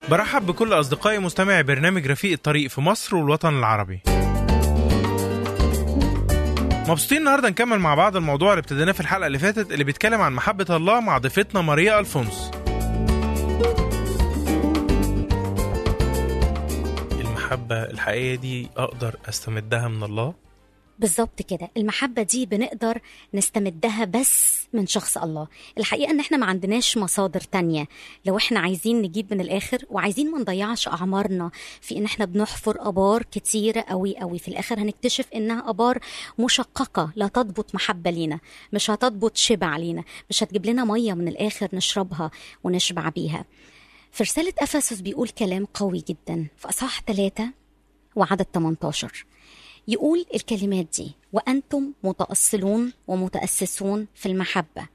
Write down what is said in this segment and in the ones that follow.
برحب بكل أصدقائي مستمعي برنامج رفيق الطريق في مصر والوطن العربي مبسوطين النهارده نكمل مع بعض الموضوع اللي ابتديناه في الحلقة اللي فاتت اللي بيتكلم عن محبة الله مع ضيفتنا ماريا ألفونس المحبة الحقيقية دي أقدر أستمدها من الله بالظبط كده المحبة دي بنقدر نستمدها بس من شخص الله الحقيقة ان احنا ما عندناش مصادر تانية لو احنا عايزين نجيب من الاخر وعايزين ما نضيعش اعمارنا في ان احنا بنحفر ابار كتيرة قوي قوي في الاخر هنكتشف انها ابار مشققة لا تضبط محبة لينا مش هتضبط شبع لينا مش هتجيب لنا مية من الاخر نشربها ونشبع بيها في رسالة أفسس بيقول كلام قوي جدا في أصحاح 3 وعدد 18 يقول الكلمات دي وأنتم متأصلون ومتأسسون في المحبة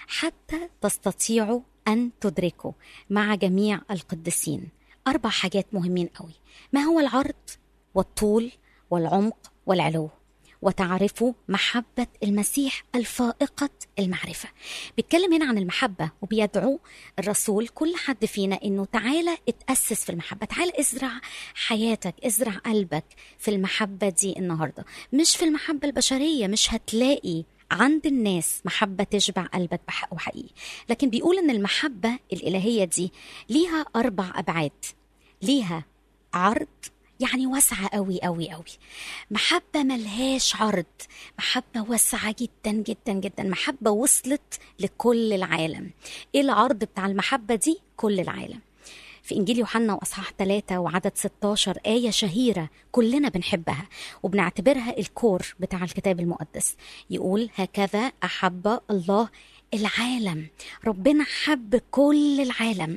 حتى تستطيعوا أن تدركوا مع جميع القديسين أربع حاجات مهمين قوي ما هو العرض والطول والعمق والعلو وتعرفوا محبة المسيح الفائقة المعرفة بيتكلم هنا عن المحبة وبيدعو الرسول كل حد فينا انه تعالى اتأسس في المحبة تعالى ازرع حياتك ازرع قلبك في المحبة دي النهاردة مش في المحبة البشرية مش هتلاقي عند الناس محبة تشبع قلبك بحق وحقيقي لكن بيقول ان المحبة الإلهية دي ليها أربع أبعاد ليها عرض يعني واسعة قوي قوي قوي محبة ملهاش عرض محبة واسعة جدا جدا جدا محبة وصلت لكل العالم ايه العرض بتاع المحبة دي كل العالم في إنجيل يوحنا وأصحاح 3 وعدد 16 آية شهيرة كلنا بنحبها وبنعتبرها الكور بتاع الكتاب المقدس يقول هكذا أحب الله العالم ربنا حب كل العالم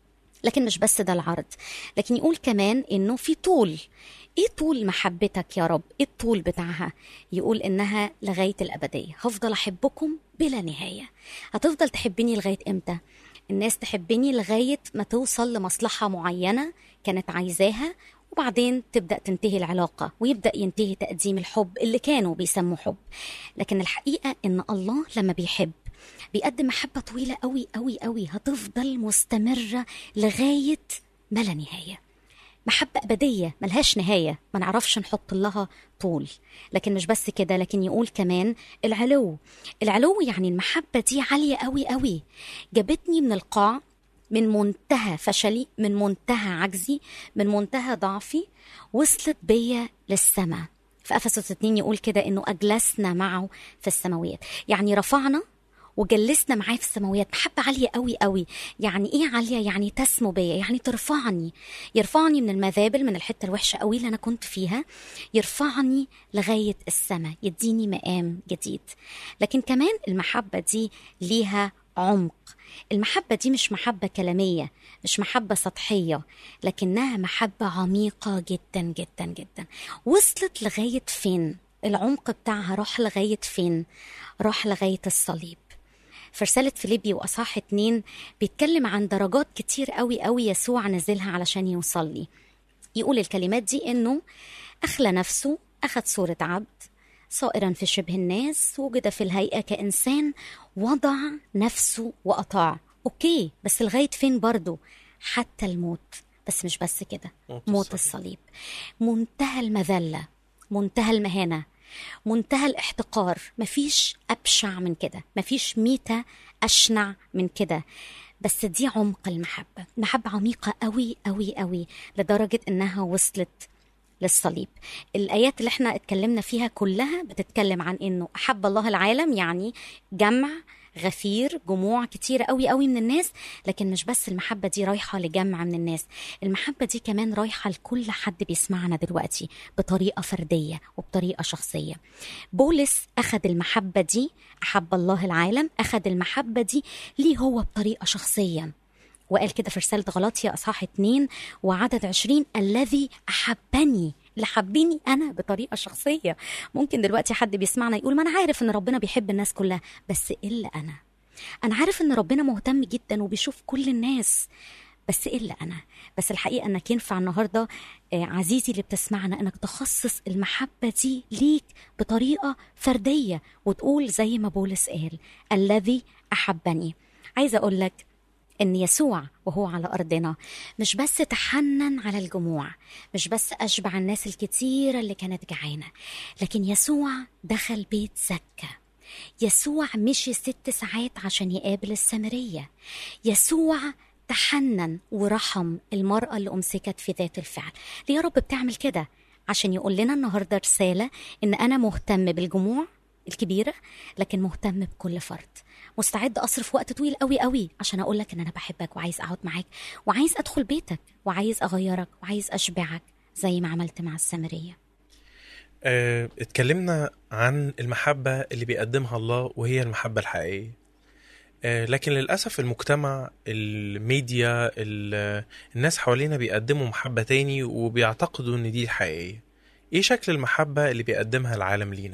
لكن مش بس ده العرض لكن يقول كمان انه في طول ايه طول محبتك يا رب ايه الطول بتاعها يقول انها لغايه الابديه هفضل احبكم بلا نهايه هتفضل تحبني لغايه امتى الناس تحبني لغايه ما توصل لمصلحه معينه كانت عايزاها وبعدين تبدا تنتهي العلاقه ويبدا ينتهي تقديم الحب اللي كانوا بيسموه حب لكن الحقيقه ان الله لما بيحب بيقدم محبة طويلة قوي قوي قوي هتفضل مستمرة لغاية ما لا نهاية محبة أبدية ملهاش نهاية ما نعرفش نحط لها طول لكن مش بس كده لكن يقول كمان العلو العلو يعني المحبة دي عالية قوي قوي جابتني من القاع من منتهى فشلي من منتهى عجزي من منتهى ضعفي وصلت بيا للسماء في أفسس 2 يقول كده إنه أجلسنا معه في السماويات يعني رفعنا وجلسنا معاه في السماويات محبة عالية قوي قوي يعني ايه عالية يعني تسمو بيا يعني ترفعني يرفعني من المذابل من الحتة الوحشة قوي اللي انا كنت فيها يرفعني لغاية السماء يديني مقام جديد لكن كمان المحبة دي ليها عمق المحبة دي مش محبة كلامية مش محبة سطحية لكنها محبة عميقة جدا جدا جدا وصلت لغاية فين العمق بتاعها راح لغاية فين راح لغاية الصليب في رسالة فيليبي وأصحاح اتنين بيتكلم عن درجات كتير قوي قوي يسوع نزلها علشان يوصل لي يقول الكلمات دي إنه أخلى نفسه أخذ صورة عبد صائرا في شبه الناس وجد في الهيئة كإنسان وضع نفسه وأطاع أوكي بس لغاية فين برضو حتى الموت بس مش بس كده موت موت الصليب منتهى المذلة منتهى المهانة منتهى الاحتقار مفيش أبشع من كده مفيش ميتة أشنع من كده بس دي عمق المحبة محبة عميقة قوي قوي قوي لدرجة إنها وصلت للصليب الآيات اللي احنا اتكلمنا فيها كلها بتتكلم عن إنه أحب الله العالم يعني جمع غفير جموع كتيرة قوي قوي من الناس لكن مش بس المحبة دي رايحة لجمع من الناس المحبة دي كمان رايحة لكل حد بيسمعنا دلوقتي بطريقة فردية وبطريقة شخصية بولس أخذ المحبة دي أحب الله العالم أخذ المحبة دي ليه هو بطريقة شخصية وقال كده في رسالة غلاطيا أصحاح 2 وعدد 20 الذي أحبني اللي حبيني أنا بطريقة شخصية ممكن دلوقتي حد بيسمعنا يقول ما أنا عارف إن ربنا بيحب الناس كلها بس إلا أنا أنا عارف إن ربنا مهتم جدا وبيشوف كل الناس بس إلا أنا بس الحقيقة أنك ينفع النهاردة آه، عزيزي اللي بتسمعنا أنك تخصص المحبة دي ليك بطريقة فردية وتقول زي ما بولس قال الذي أحبني عايزة أقول لك ان يسوع وهو على ارضنا مش بس تحنن على الجموع مش بس اشبع الناس الكتيره اللي كانت جعانه لكن يسوع دخل بيت زكا يسوع مشي ست ساعات عشان يقابل السامريه يسوع تحنن ورحم المرأة اللي أمسكت في ذات الفعل ليه يا رب بتعمل كده عشان يقول لنا النهاردة رسالة إن أنا مهتم بالجموع الكبيرة لكن مهتم بكل فرد مستعد أصرف وقت طويل قوي قوي عشان أقول لك إن أنا بحبك وعايز أقعد معاك وعايز أدخل بيتك وعايز أغيرك وعايز أشبعك زي ما عملت مع السامرية آه، اتكلمنا عن المحبة اللي بيقدمها الله وهي المحبة الحقيقية آه، لكن للأسف المجتمع الميديا ال- الناس حوالينا بيقدموا محبة تاني وبيعتقدوا ان دي الحقيقية ايه شكل المحبة اللي بيقدمها العالم لينا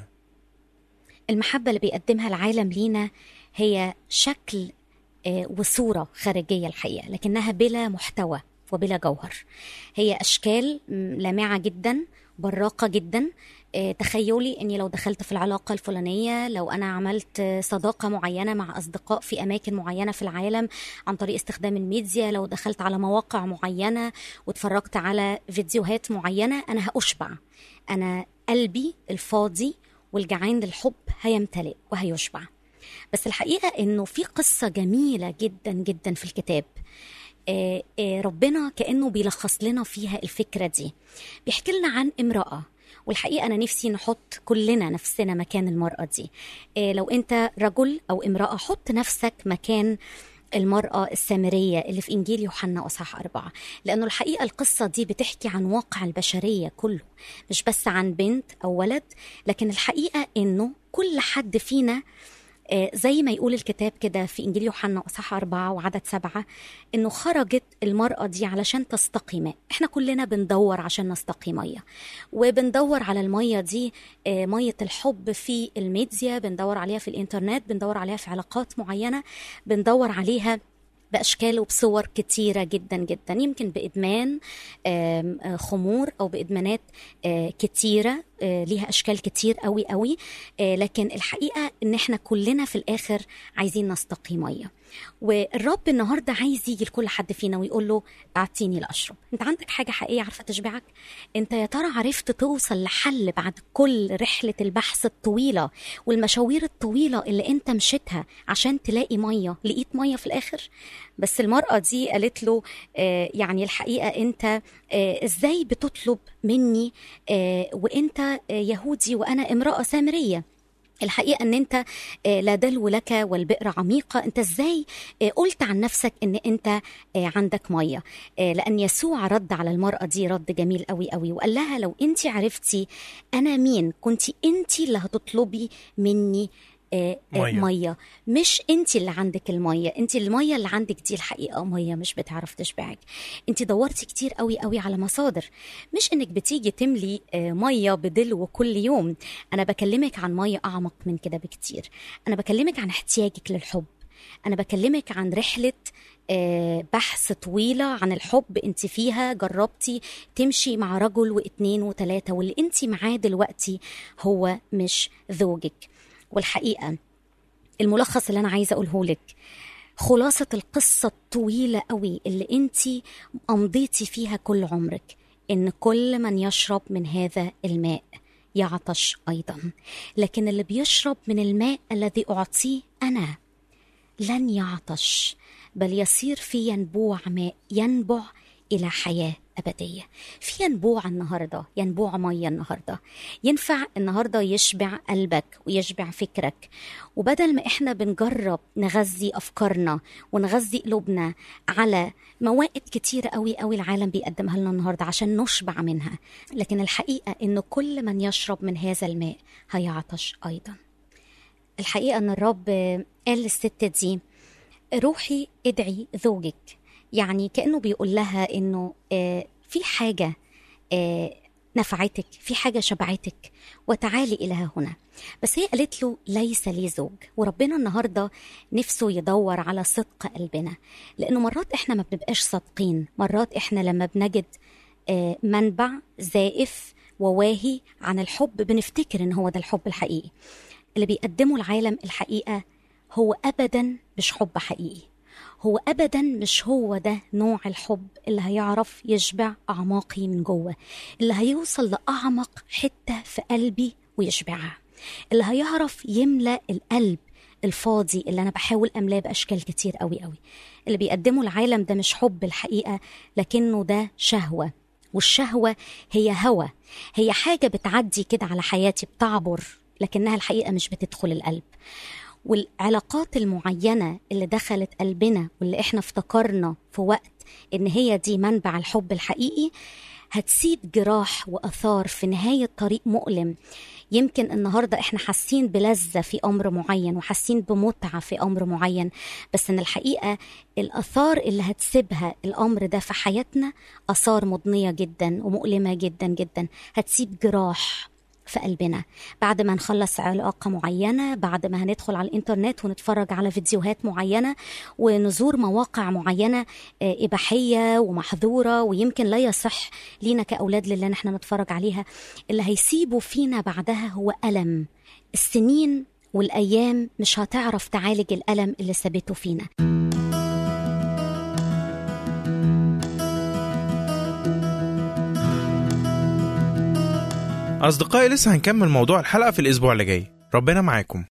المحبة اللي بيقدمها العالم لينا هي شكل آه، وصورة خارجية الحقيقة لكنها بلا محتوى وبلا جوهر هي أشكال م، لامعة جدا براقة جدا آه، تخيلي اني لو دخلت في العلاقه الفلانيه لو انا عملت آه، صداقه معينه مع اصدقاء في اماكن معينه في العالم عن طريق استخدام الميديا لو دخلت على مواقع معينه واتفرجت على فيديوهات معينه انا هاشبع انا قلبي الفاضي والجعان للحب هيمتلئ وهيشبع بس الحقيقه انه في قصه جميله جدا جدا في الكتاب آه، آه، ربنا كانه بيلخص لنا فيها الفكره دي بيحكي لنا عن امراه والحقيقه انا نفسي نحط كلنا نفسنا مكان المراه دي آه، لو انت رجل او امراه حط نفسك مكان المرأة السامرية اللي في إنجيل يوحنا أصحاح أربعة لأنه الحقيقة القصة دي بتحكي عن واقع البشرية كله مش بس عن بنت أو ولد لكن الحقيقة إنه كل حد فينا آه، زي ما يقول الكتاب كده في إنجيل يوحنا أصحاح أربعة وعدد سبعة إنه خرجت المرأة دي علشان تستقي ماء إحنا كلنا بندور عشان نستقي مية وبندور على المية دي آه، مية الحب في الميديا بندور عليها في الإنترنت بندور عليها في علاقات معينة بندور عليها باشكال وبصور كتيره جدا جدا يمكن بادمان آم، آه، خمور او بادمانات آه، كتيره آه، ليها اشكال كتير قوي قوي آه، لكن الحقيقه ان احنا كلنا في الاخر عايزين نستقي ميه والرب النهارده عايز يجي لكل حد فينا ويقول له اعطيني لاشرب انت عندك حاجه حقيقيه عارفه تشبعك انت يا ترى عرفت توصل لحل بعد كل رحله البحث الطويله والمشاوير الطويله اللي انت مشيتها عشان تلاقي ميه لقيت ميه في الاخر بس المراه دي قالت له آه، يعني الحقيقه انت آه، ازاي بتطلب مني آه، وانت آه، يهودي وانا امراه سامريه الحقيقه ان انت آه، لا دلو لك والبئر عميقه انت ازاي آه، قلت عن نفسك ان انت آه، عندك ميه آه، لان يسوع رد على المراه دي رد جميل قوي قوي وقال لها لو انت عرفتي انا مين كنت انت اللي هتطلبي مني آه، آه، مية. ميه مش انت اللي عندك الميه انت الميه اللي عندك دي الحقيقه ميه مش بتعرف تشبعك انت دورتي كتير قوي قوي على مصادر مش انك بتيجي تملي آه، ميه بدلو كل يوم انا بكلمك عن ميه اعمق من كده بكتير انا بكلمك عن احتياجك للحب انا بكلمك عن رحله آه، بحث طويله عن الحب انت فيها جربتي تمشي مع رجل واثنين وثلاثه واللي انت معاه دلوقتي هو مش زوجك والحقيقه الملخص اللي انا عايزه اقوله لك خلاصة القصة الطويلة قوي اللي انت أمضيتي فيها كل عمرك إن كل من يشرب من هذا الماء يعطش أيضا لكن اللي بيشرب من الماء الذي أعطيه أنا لن يعطش بل يصير في ينبوع ماء ينبع إلى حياة أبدية في ينبوع النهاردة ينبوع مية النهاردة ينفع النهاردة يشبع قلبك ويشبع فكرك وبدل ما إحنا بنجرب نغذي أفكارنا ونغذي قلوبنا على موائد كتيرة قوي قوي العالم بيقدمها لنا النهاردة عشان نشبع منها لكن الحقيقة إنه كل من يشرب من هذا الماء هيعطش أيضا الحقيقة أن الرب قال للست دي روحي ادعي زوجك يعني كأنه بيقول لها إنه آه، في حاجة آه، نفعتك في حاجة شبعتك وتعالي إلى ها هنا بس هي قالت له ليس لي زوج وربنا النهاردة نفسه يدور على صدق قلبنا لأنه مرات إحنا ما بنبقاش صادقين مرات إحنا لما بنجد آه، منبع زائف وواهي عن الحب بنفتكر إن هو ده الحب الحقيقي اللي بيقدمه العالم الحقيقة هو أبدا مش حب حقيقي هو ابدا مش هو ده نوع الحب اللي هيعرف يشبع اعماقي من جوه اللي هيوصل لاعمق حته في قلبي ويشبعها اللي هيعرف يملا القلب الفاضي اللي انا بحاول املاه باشكال كتير قوي قوي اللي بيقدمه العالم ده مش حب الحقيقه لكنه ده شهوه والشهوه هي هوى هي حاجه بتعدي كده على حياتي بتعبر لكنها الحقيقه مش بتدخل القلب والعلاقات المعينه اللي دخلت قلبنا واللي احنا افتكرنا في وقت ان هي دي منبع الحب الحقيقي هتسيب جراح واثار في نهايه طريق مؤلم يمكن النهارده احنا حاسين بلذه في امر معين وحاسين بمتعه في امر معين بس ان الحقيقه الاثار اللي هتسيبها الامر ده في حياتنا اثار مضنيه جدا ومؤلمه جدا جدا هتسيب جراح في قلبنا بعد ما نخلص علاقة معينة بعد ما هندخل على الإنترنت ونتفرج على فيديوهات معينة ونزور مواقع معينة إباحية ومحظورة ويمكن لا يصح لينا كأولاد لله نحن نتفرج عليها اللي هيسيبوا فينا بعدها هو ألم السنين والأيام مش هتعرف تعالج الألم اللي سابته فينا أصدقائي لسه هنكمل موضوع الحلقة في الأسبوع اللي جاي ربنا معاكم